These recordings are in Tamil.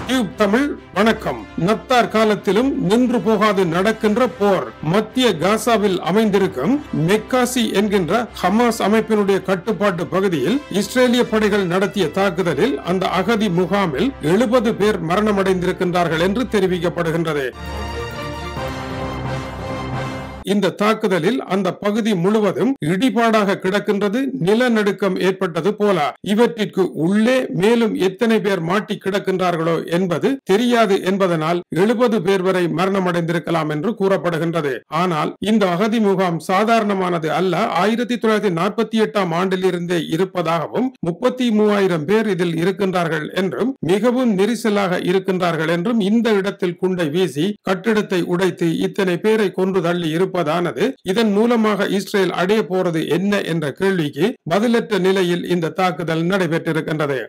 டியூப் தமிழ் வணக்கம் நத்தார் காலத்திலும் நின்று போகாது நடக்கின்ற போர் மத்திய காசாவில் அமைந்திருக்கும் மெக்காசி என்கின்ற ஹமாஸ் அமைப்பினுடைய கட்டுப்பாட்டு பகுதியில் இஸ்ரேலிய படைகள் நடத்திய தாக்குதலில் அந்த அகதி முகாமில் எழுபது பேர் மரணமடைந்திருக்கின்றார்கள் என்று தெரிவிக்கப்படுகின்றது இந்த தாக்குதலில் அந்த பகுதி முழுவதும் இடிபாடாக கிடக்கின்றது நிலநடுக்கம் ஏற்பட்டது போல இவற்றிற்கு உள்ளே மேலும் எத்தனை பேர் மாட்டி கிடக்கின்றார்களோ என்பது தெரியாது என்பதனால் எழுபது பேர் வரை மரணமடைந்திருக்கலாம் என்று கூறப்படுகின்றது ஆனால் இந்த அகதி முகாம் சாதாரணமானது அல்ல ஆயிரத்தி தொள்ளாயிரத்தி நாற்பத்தி எட்டாம் ஆண்டில் இருந்தே இருப்பதாகவும் முப்பத்தி மூவாயிரம் பேர் இதில் இருக்கின்றார்கள் என்றும் மிகவும் நெரிசலாக இருக்கின்றார்கள் என்றும் இந்த இடத்தில் குண்டை வீசி கட்டிடத்தை உடைத்து இத்தனை பேரை கொன்று தள்ளி இருப்பதானது இதன் மூலமாக இஸ்ரேல் அடைய போறது என்ன என்ற கேள்விக்கு பதிலற்ற நிலையில் இந்த தாக்குதல் நடைபெற்றிருக்கின்றது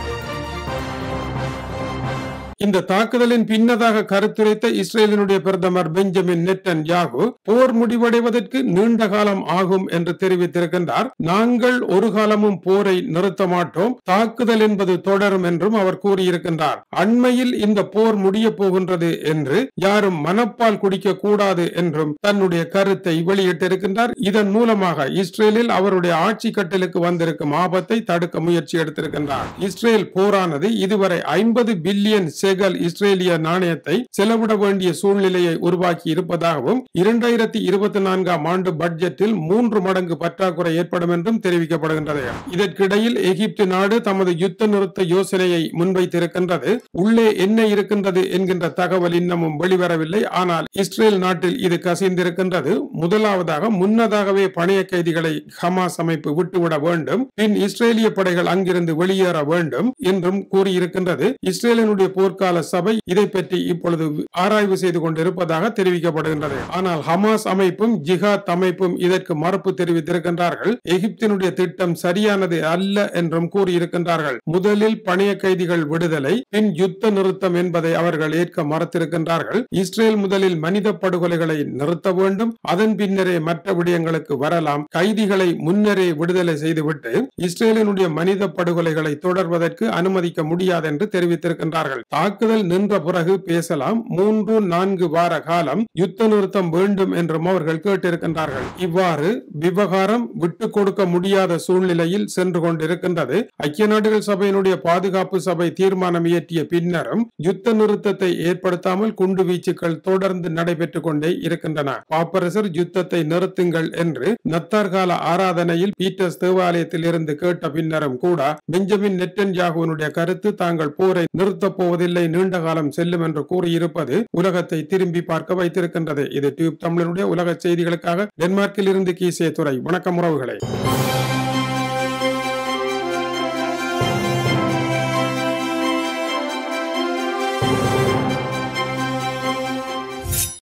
இந்த தாக்குதலின் பின்னதாக கருத்துரைத்த இஸ்ரேலினுடைய பிரதமர் பெஞ்சமின் நெட்டன் யாகு போர் முடிவடைவதற்கு நீண்ட காலம் ஆகும் என்று தெரிவித்திருக்கின்றார் நாங்கள் ஒரு காலமும் போரை நிறுத்த மாட்டோம் தாக்குதல் என்பது தொடரும் என்றும் அவர் கூறியிருக்கின்றார் அண்மையில் இந்த போர் முடிய போகின்றது என்று யாரும் மனப்பால் குடிக்க கூடாது என்றும் தன்னுடைய கருத்தை வெளியிட்டிருக்கின்றார் இதன் மூலமாக இஸ்ரேலில் அவருடைய ஆட்சி கட்டலுக்கு வந்திருக்கும் ஆபத்தை தடுக்க முயற்சி எடுத்திருக்கின்றார் இஸ்ரேல் போரானது இதுவரை ஐம்பது பில்லியன் செகல் இஸ்ரேலிய நாணயத்தை செலவிட வேண்டிய சூழ்நிலையை உருவாக்கி இருப்பதாகவும் இரண்டாயிரத்தி இருபத்தி நான்காம் ஆண்டு பட்ஜெட்டில் மூன்று மடங்கு பற்றாக்குறை ஏற்படும் என்றும் தெரிவிக்கப்படுகின்றது இதற்கிடையில் எகிப்து நாடு தமது யுத்த நிறுத்த யோசனையை முன்வைத்திருக்கின்றது உள்ளே என்ன இருக்கின்றது என்கின்ற தகவல் இன்னமும் வெளிவரவில்லை ஆனால் இஸ்ரேல் நாட்டில் இது கசிந்திருக்கின்றது முதலாவதாக முன்னதாகவே பணைய கைதிகளை ஹமாஸ் அமைப்பு விட்டுவிட வேண்டும் பின் இஸ்ரேலிய படைகள் அங்கிருந்து வெளியேற வேண்டும் என்றும் கூறியிருக்கின்றது இஸ்ரேலினுடைய போர்க்கால சபை இதை பற்றி இப்பொழுது ஆராய்வு செய்து கொண்டிருப்பதாக தெரிவிக்கப்படுகின்றது ஆனால் ஹமாஸ் அமைப்பும் ஜிஹாத் அமைப்பும் இதற்கு மறுப்பு தெரிவித்திருக்கின்றார்கள் எகிப்தினுடைய திட்டம் சரியானது அல்ல என்றும் கூறியிருக்கின்றார்கள் முதலில் பணைய கைதிகள் விடுதலை பின் யுத்த நிறுத்தம் என்பதை அவர்கள் ஏற்க மறுத்திருக்கின்றார்கள் இஸ்ரேல் முதலில் மனித படுகொலைகளை நிறுத்த வேண்டும் அதன் பின்னரே மற்ற விடயங்களுக்கு வரலாம் கைதிகளை முன்னரே விடுதலை செய்துவிட்டு இஸ்ரேலினுடைய மனித படுகொலைகளை தொடர்வதற்கு அனுமதிக்க முடியாது என்று தெரிவித்திருக்கின்றார்கள் தாக்குதல் நின்ற பிறகு பேசலாம் மூன்று நான்கு வார காலம் யுத்த நிறுத்தம் வேண்டும் என்றும் அவர்கள் கேட்டிருக்கின்றார்கள் இவ்வாறு விவகாரம் விட்டு கொடுக்க முடியாத சூழ்நிலையில் சென்று கொண்டிருக்கின்றது ஐக்கிய நாடுகள் சபையினுடைய பாதுகாப்பு சபை தீர்மானம் இயற்றிய பின்னரும் யுத்த நிறுத்தத்தை ஏற்படுத்தாமல் குண்டு வீச்சுக்கள் தொடர்ந்து நடைபெற்றுக் கொண்டே இருக்கின்றன பாப்பரசர் யுத்தத்தை நிறுத்துங்கள் என்று நத்தார் கால ஆராதனையில் பீட்டர்ஸ் தேவாலயத்தில் இருந்து கேட்ட பின்னரும் கூட பெஞ்சமின் நெட்டன் யாகுவனுடைய கருத்து தாங்கள் போரை நிறுத்தப் போவதில்லை நீண்ட காலம் செல்லும் என்று கூறியிருப்பது உலகத்தை திரும்பி பார்க்க வைத்திருக்கின்றது இது டியூப் தமிழனுடைய உலக செய்திகளுக்காக டென்மார்க்கில் இருந்து கீசே துறை வணக்கம் உறவுகளை